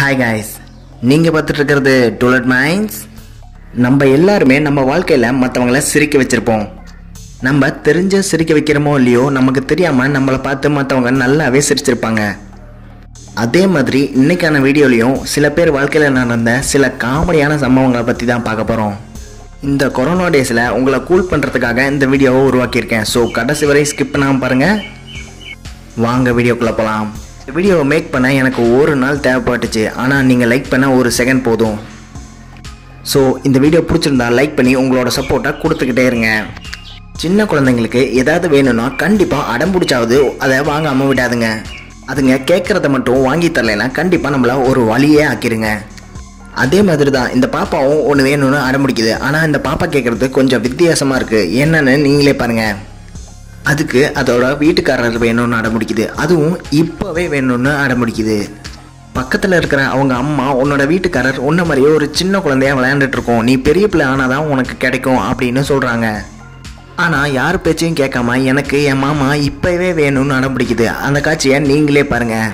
hi guys நீங்கள் பார்த்துட்டு இருக்கிறது டுலட் மைண்ட்ஸ் நம்ம எல்லாருமே நம்ம வாழ்க்கையில் மற்றவங்கள சிரிக்க வச்சுருப்போம் நம்ம தெரிஞ்ச சிரிக்க வைக்கிறோமோ இல்லையோ நமக்கு தெரியாமல் நம்மளை பார்த்து மற்றவங்க நல்லாவே சிரிச்சிருப்பாங்க அதே மாதிரி இன்னைக்கான வீடியோலையும் சில பேர் வாழ்க்கையில் நடந்த சில காமெடியான சம்பவங்களை பற்றி தான் பார்க்க போகிறோம் இந்த கொரோனா டேஸில் உங்களை கூல் பண்ணுறதுக்காக இந்த வீடியோவை உருவாக்கியிருக்கேன் ஸோ கடைசி வரை ஸ்கிப் பண்ணாமல் பாருங்கள் வாங்க வீடியோக்குள்ளே போகலாம் வீடியோவை மேக் பண்ண எனக்கு ஒரு நாள் தேவைப்பட்டுச்சு ஆனால் நீங்கள் லைக் பண்ண ஒரு செகண்ட் போதும் ஸோ இந்த வீடியோ பிடிச்சிருந்தா லைக் பண்ணி உங்களோட சப்போர்ட்டை கொடுத்துக்கிட்டே இருங்க சின்ன குழந்தைங்களுக்கு ஏதாவது வேணும்னா கண்டிப்பாக அடம் பிடிச்சாவது அதை வாங்காமல் விடாதுங்க அதுங்க கேட்குறத மட்டும் வாங்கி தரலைன்னா கண்டிப்பாக நம்மளை ஒரு வழியே ஆக்கிருங்க அதே மாதிரி தான் இந்த பாப்பாவும் ஒன்று வேணும்னு அடம் பிடிக்குது ஆனால் இந்த பாப்பா கேட்குறது கொஞ்சம் வித்தியாசமாக இருக்குது என்னன்னு நீங்களே பாருங்கள் அதுக்கு அதோட வீட்டுக்காரர் வேணும்னு அடம்பிடிக்குது அதுவும் இப்போவே வேணும்னு அடம்பிடிக்குது பக்கத்தில் இருக்கிற அவங்க அம்மா உன்னோட வீட்டுக்காரர் உன்ன மாதிரியே ஒரு சின்ன குழந்தையா விளையாண்டுட்டு இருக்கோம் நீ பெரிய பிள்ளை ஆனாதான் உனக்கு கிடைக்கும் அப்படின்னு சொல்கிறாங்க ஆனால் யார் பேச்சையும் கேட்காம எனக்கு என் மாமா இப்போவே வேணும்னு அடம்பிடிக்குது அந்த காட்சியை நீங்களே பாருங்கள்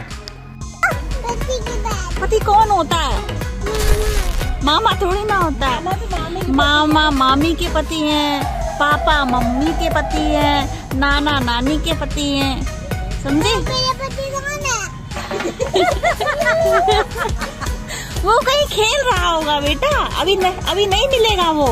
पति कौन होता है मामा थोड़ी ना होता है मामा मामी के पति हैं पापा मम्मी के पति हैं नाना नानी के पति हैं समझे वो कहीं खेल रहा होगा बेटा अभी नहीं अभी नहीं मिलेगा वो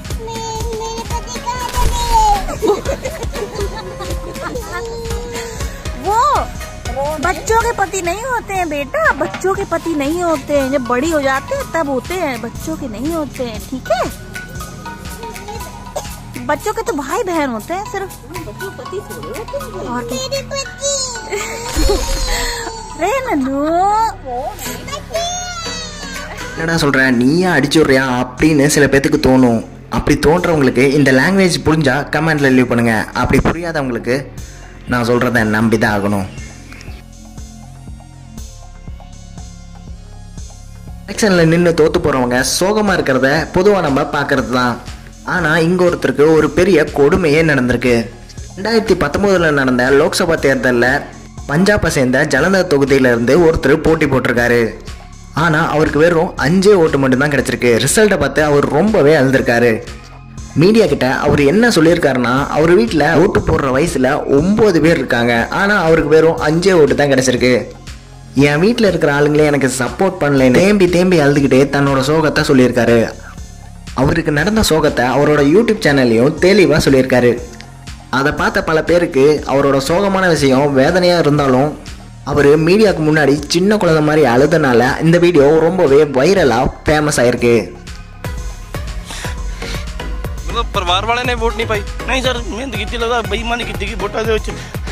वो बच्चों के पति नहीं होते हैं बेटा बच्चों के पति नहीं होते हैं जब बड़ी हो जाते हैं तब होते हैं बच्चों के नहीं होते हैं ठीक है बच्चों के तो भाई बहन होते हैं सिर्फ और रे नन्नू என்னடா சொல்கிற நீயா அடிச்சு விட்றியா அப்படின்னு சில பேத்துக்கு தோணும் அப்படி தோன்றவங்களுக்கு இந்த லாங்குவேஜ் புரிஞ்சா கமெண்ட்ல லீவ் பண்ணுங்க அப்படி புரியாதவங்களுக்கு நான் சொல்கிறத நம்பி தான் ஆகணும் எலெக்ஷனில் நின்று தோத்து போகிறவங்க சோகமாக இருக்கிறத பொதுவாக நம்ம பார்க்கறது தான் ஆனால் இங்கே ஒருத்தருக்கு ஒரு பெரிய கொடுமையே நடந்திருக்கு ரெண்டாயிரத்தி பத்தொம்போதில் நடந்த லோக்சபா தேர்தலில் பஞ்சாபை சேர்ந்த ஜலந்தர் தொகுதியிலேருந்து ஒருத்தர் போட்டி போட்டிருக்காரு ஆனால் அவருக்கு வெறும் அஞ்சே ஓட்டு மட்டும்தான் கிடச்சிருக்கு ரிசல்ட்டை பார்த்து அவர் ரொம்பவே அழுந்திருக்காரு மீடியா கிட்ட அவர் என்ன சொல்லியிருக்காருன்னா அவர் வீட்டில் ஓட்டு போடுற வயசில் ஒம்பது பேர் இருக்காங்க ஆனால் அவருக்கு வெறும் அஞ்சே ஓட்டு தான் கிடச்சிருக்கு என் வீட்டில் இருக்கிற ஆளுங்களே எனக்கு சப்போர்ட் பண்ணலைன்னு தேம்பி தேம்பி அழுதுகிட்டே தன்னோட சோகத்தை சொல்லியிருக்காரு அவருக்கு நடந்த சோகத்தை அவரோட யூடியூப் சேனல்லையும் தெளிவாக சொல்லியிருக்காரு அதை பார்த்த பல பேருக்கு அவரோட சோகமான விஷயம் வேதனையாக இருந்தாலும் அவர் மீடியாவுக்கு முன்னாடி சின்ன குழந்தை மாதிரி அழுதனால இந்த வீடியோ ரொம்பவே வைரலாக ஃபேமஸ் ஆயிருக்கு मतलब परिवार वाले ने वोट नहीं पाई नहीं सर मेहनत की लगा बेईमानी की की वोटा दे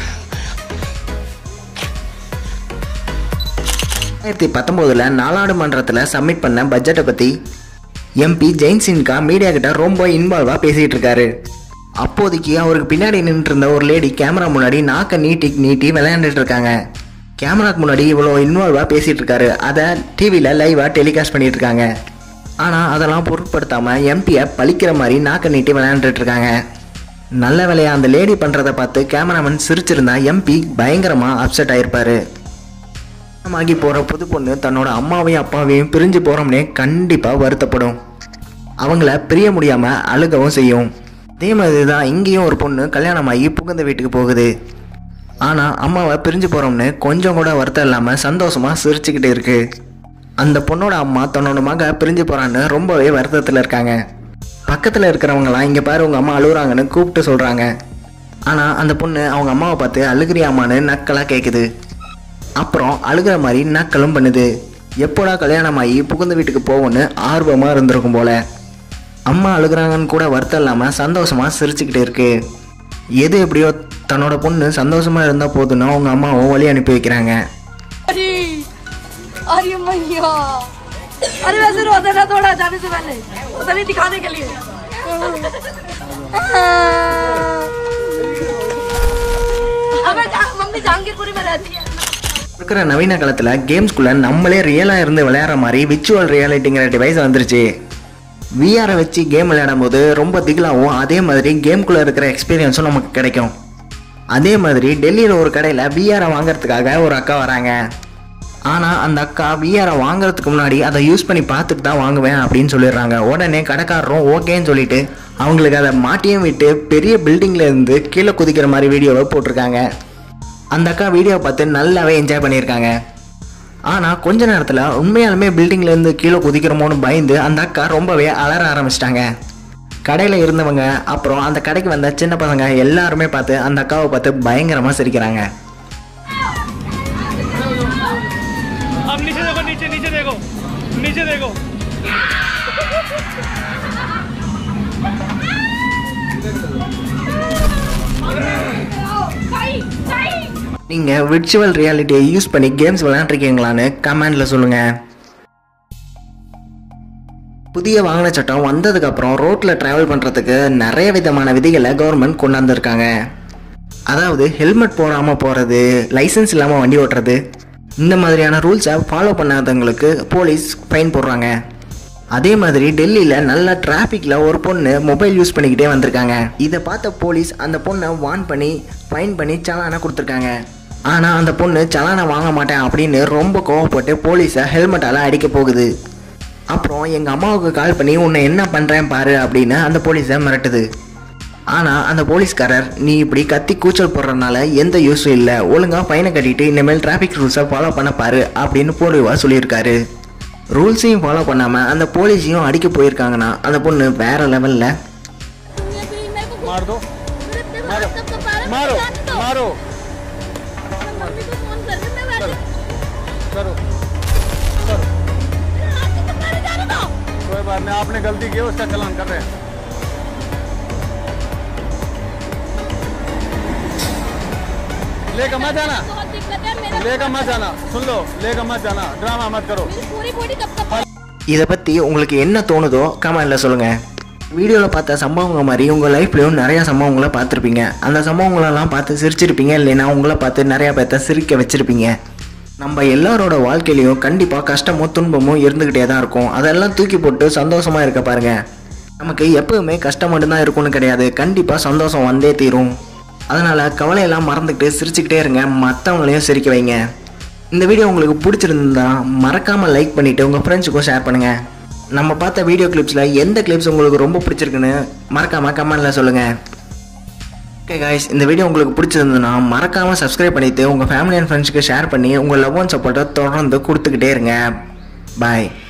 ரெண்டாயிரத்தி பத்தொம்போதில் நாடாளுமன்றத்தில் சப்மிட் பண்ண பட்ஜெட்டை பற்றி எம்பி ஜெயின் சின்கா மீடியா கிட்ட ரொம்ப இன்வால்வாக பேசிகிட்டு இருக்காரு அப்போதைக்கு அவருக்கு பின்னாடி நின்றுட்டு இருந்த ஒரு லேடி கேமரா முன்னாடி நாக்கை நீட்டி நீட்டி விளையாண்டுட்டு இருக்காங்க கேமராக்கு முன்னாடி இவ்வளோ இன்வால்வாக பேசிகிட்டு இருக்காரு அதை டிவியில் லைவாக டெலிகாஸ்ட் பண்ணிட்டு இருக்காங்க ஆனால் அதெல்லாம் பொருட்படுத்தாமல் எம்பியை பழிக்கிற மாதிரி நாக்கை நீட்டி விளையாண்டுட்டு இருக்காங்க நல்ல வேலையா அந்த லேடி பண்ணுறதை பார்த்து கேமராமேன் சிரிச்சிருந்தா எம்பி பயங்கரமாக அப்செட் ஆயிருப்பாரு ஆகி போகிற புது பொண்ணு தன்னோட அம்மாவையும் அப்பாவையும் பிரிஞ்சு போகிறோம்னே கண்டிப்பாக வருத்தப்படும் அவங்கள பிரிய முடியாமல் அழுகவும் செய்யும் அதே மாதிரி தான் இங்கேயும் ஒரு பொண்ணு கல்யாணமாகி புகுந்த வீட்டுக்கு போகுது ஆனால் அம்மாவை பிரிஞ்சு போகிறோம்னு கொஞ்சம் கூட வருத்தம் இல்லாமல் சந்தோஷமாக சிரிச்சுக்கிட்டு இருக்கு அந்த பொண்ணோட அம்மா தன்னோட மக பிரிஞ்சு போகிறான்னு ரொம்பவே வருத்தத்தில் இருக்காங்க பக்கத்தில் இருக்கிறவங்களாம் இங்கே பாரு உங்கள் அம்மா அழுகுறாங்கன்னு கூப்பிட்டு சொல்கிறாங்க ஆனால் அந்த பொண்ணு அவங்க அம்மாவை பார்த்து அழுகிறியாமான்னு நக்கலாக கேட்குது அப்புறம் அழுகிற மாதிரி நக்கலும் பண்ணுது எப்போடா கல்யாணமாகி புகுந்த வீட்டுக்கு போவோன்னு ஆர்வமாக இருந்திருக்கும் போல அம்மா அழுகுறாங்கன்னு கூட வருத்தம் இல்லாமல் சந்தோஷமாக சிரிச்சுக்கிட்டு இருக்கு எது எப்படியோ தன்னோட பொண்ணு சந்தோஷமாக இருந்தால் போதுன்னு அவங்க அம்மாவும் வழி அனுப்பி வைக்கிறாங்க अरे अरे मैया अरे वैसे रोते ना थोड़ा जाने से पहले वो तभी दिखाने के लिए अबे जा, मम्मी जहांगीरपुरी में रहती है இருக்கிற நவீன காலத்தில் கேம்ஸ்குள்ளே நம்மளே ரியலாக இருந்து விளையாடுற மாதிரி விர்ச்சுவல் ரியாலிட்டிங்கிற டிவைஸ் வந்துருச்சு விஆரை வச்சு கேம் விளையாடும் போது ரொம்ப திகிலாகவும் அதே மாதிரி கேம்குள்ளே இருக்கிற எக்ஸ்பீரியன்ஸும் நமக்கு கிடைக்கும் அதே மாதிரி டெல்லியில் ஒரு கடையில் விஆரை வாங்குறதுக்காக ஒரு அக்கா வராங்க ஆனால் அந்த அக்கா விஆரை வாங்குறதுக்கு முன்னாடி அதை யூஸ் பண்ணி பார்த்துட்டு தான் வாங்குவேன் அப்படின்னு சொல்லிடுறாங்க உடனே கடைக்காரரும் ஓகேன்னு சொல்லிட்டு அவங்களுக்கு அதை மாட்டியும் விட்டு பெரிய பில்டிங்ல இருந்து கீழே குதிக்கிற மாதிரி வீடியோவை போட்டிருக்காங்க அந்த அக்கா வீடியோ பார்த்து நல்லாவே என்ஜாய் பண்ணியிருக்காங்க ஆனால் கொஞ்ச நேரத்தில் உண்மையாலுமே பில்டிங்லேருந்து கீழே குதிக்கிறோமோன்னு பயந்து அந்த அக்கா ரொம்பவே அலற ஆரம்பிச்சிட்டாங்க கடையில் இருந்தவங்க அப்புறம் அந்த கடைக்கு வந்த சின்ன பசங்க எல்லாருமே பார்த்து அந்த அக்காவை பார்த்து பயங்கரமாக சிரிக்கிறாங்க अब नीचे देखो नीचे नीचे देखो नीचे देखो நீங்கள் விர்ச்சுவல் ரியாலிட்டியை யூஸ் பண்ணி கேம்ஸ் விளையாண்டுருக்கீங்களான்னு கமெண்டில் சொல்லுங்கள் புதிய வாகன சட்டம் வந்ததுக்கப்புறம் ரோட்டில் ட்ராவல் பண்ணுறதுக்கு நிறைய விதமான விதிகளை கவர்மெண்ட் கொண்டாந்துருக்காங்க அதாவது ஹெல்மெட் போடாமல் போகிறது லைசன்ஸ் இல்லாமல் வண்டி ஓட்டுறது இந்த மாதிரியான ரூல்ஸை ஃபாலோ பண்ணாதவங்களுக்கு போலீஸ் ஃபைன் போடுறாங்க அதே மாதிரி டெல்லியில் நல்ல டிராஃபிக்கில் ஒரு பொண்ணு மொபைல் யூஸ் பண்ணிக்கிட்டே வந்திருக்காங்க இதை பார்த்த போலீஸ் அந்த பொண்ணை வார்ன் பண்ணி ஃபைன் பண்ணி சலானை கொடுத்துருக்காங்க ஆனால் அந்த பொண்ணு சலானை வாங்க மாட்டேன் அப்படின்னு ரொம்ப கோவப்பட்டு போலீஸை ஹெல்மெட்டால் அடிக்க போகுது அப்புறம் எங்கள் அம்மாவுக்கு கால் பண்ணி உன்னை என்ன பண்ணுறேன் பாரு அப்படின்னு அந்த போலீஸை மிரட்டுது ஆனால் அந்த போலீஸ்காரர் நீ இப்படி கத்தி கூச்சல் போடுறதுனால எந்த யூஸும் இல்லை ஒழுங்காக ஃபைனை கட்டிட்டு இனிமேல் டிராஃபிக் ரூல்ஸை ஃபாலோ பண்ண பாரு அப்படின்னு போலிவா சொல்லியிருக்காரு ரூல்ஸையும் ஃபாலோ பண்ணாமல் அந்த போலீஸையும் அடிக்க போயிருக்காங்கன்னா அந்த பொண்ணு வேற லெவலில் मार दो मारो मारो मारो मम्मी को फोन कर मैं वैसे करो जाने दो कोई बात नहीं आपने गलती की उसका चलान कर रहे हैं लेकर मत जाना बहुत दिक्कत है मेरा लेकर मत जाना सुन लो लेकर मत जाना ड्रामा मत करो मेरी पूरी बॉडी कब कब இதை பற்றி உங்களுக்கு என்ன தோணுதோ கமெண்டில் சொல்லுங்கள் வீடியோவில் பார்த்த சம்பவங்கள் மாதிரி உங்கள் லைஃப்லேயும் நிறையா சம்பவங்களை பார்த்துருப்பீங்க அந்த சம்பவங்களெல்லாம் பார்த்து சிரிச்சிருப்பீங்க இல்லைன்னா உங்களை பார்த்து நிறையா பேர்த்த சிரிக்க வச்சுருப்பீங்க நம்ம எல்லாரோட வாழ்க்கையிலையும் கண்டிப்பாக கஷ்டமோ துன்பமோ இருந்துக்கிட்டே தான் இருக்கும் அதெல்லாம் தூக்கி போட்டு சந்தோஷமாக இருக்க பாருங்க நமக்கு எப்பவுமே கஷ்டம் மட்டும்தான் இருக்கும்னு கிடையாது கண்டிப்பாக சந்தோஷம் வந்தே தீரும் அதனால் கவலையெல்லாம் மறந்துக்கிட்டு சிரிச்சுக்கிட்டே இருங்க மற்றவங்களையும் சிரிக்க வைங்க இந்த வீடியோ உங்களுக்கு பிடிச்சிருந்தா மறக்காமல் லைக் பண்ணிவிட்டு உங்கள் ஃப்ரெண்ட்ஸுக்கும் ஷேர் பண்ணுங்கள் நம்ம பார்த்த வீடியோ கிளிப்ஸில் எந்த கிளிப்ஸ் உங்களுக்கு ரொம்ப பிடிச்சிருக்குன்னு மறக்காமல் கமெண்டில் சொல்லுங்கள் ஓகே காய்ஸ் இந்த வீடியோ உங்களுக்கு பிடிச்சிருந்ததுன்னா மறக்காமல் சப்ஸ்கிரைப் பண்ணிவிட்டு உங்கள் ஃபேமிலி அண்ட் ஃப்ரெண்ட்ஸுக்கு ஷேர் பண்ணி உங்கள் லவ் அண்ட் சப்போர்ட்டை தொடர்ந்து கொடுத்துக்கிட்டே இருங்க பாய்